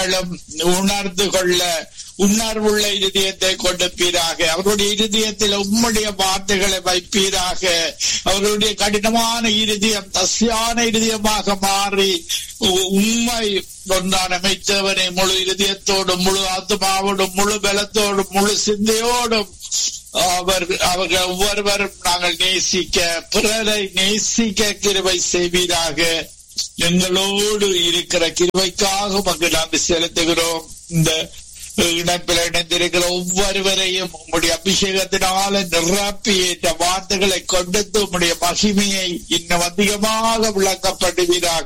உணர்ந்து கொள்ள உணர்வுள்ள இருதயத்தை கொடுப்பீராக அவருடைய இருதயத்தில் உம்முடைய வார்த்தைகளை வைப்பீராக அவருடைய கடினமான இருதயம் தசியான இருதயமாக மாறி உண்மை ஒன்றான அமைத்தவனை முழு இருதயத்தோடும் முழு ஆத்மாவோடும் முழு பலத்தோடும் முழு சிந்தையோடும் அவர் அவர்கள் ஒவ்வொருவரும் நாங்கள் நேசிக்க பிறரை நேசிக்க கிருவை செய்வீராக எங்களோடு இருக்கிற கிருவைக்காக மக்கள் நாங்கள் செலுத்துகிறோம் இந்த இணைப்பில் இணைந்திருக்கிற ஒவ்வொருவரையும் உங்களுடைய அபிஷேகத்தினால நிரப்பி இந்த வார்த்தைகளை கொடுத்து உங்களுடைய மகிமையை இன்னும் அதிகமாக விளக்கப்படுவீராக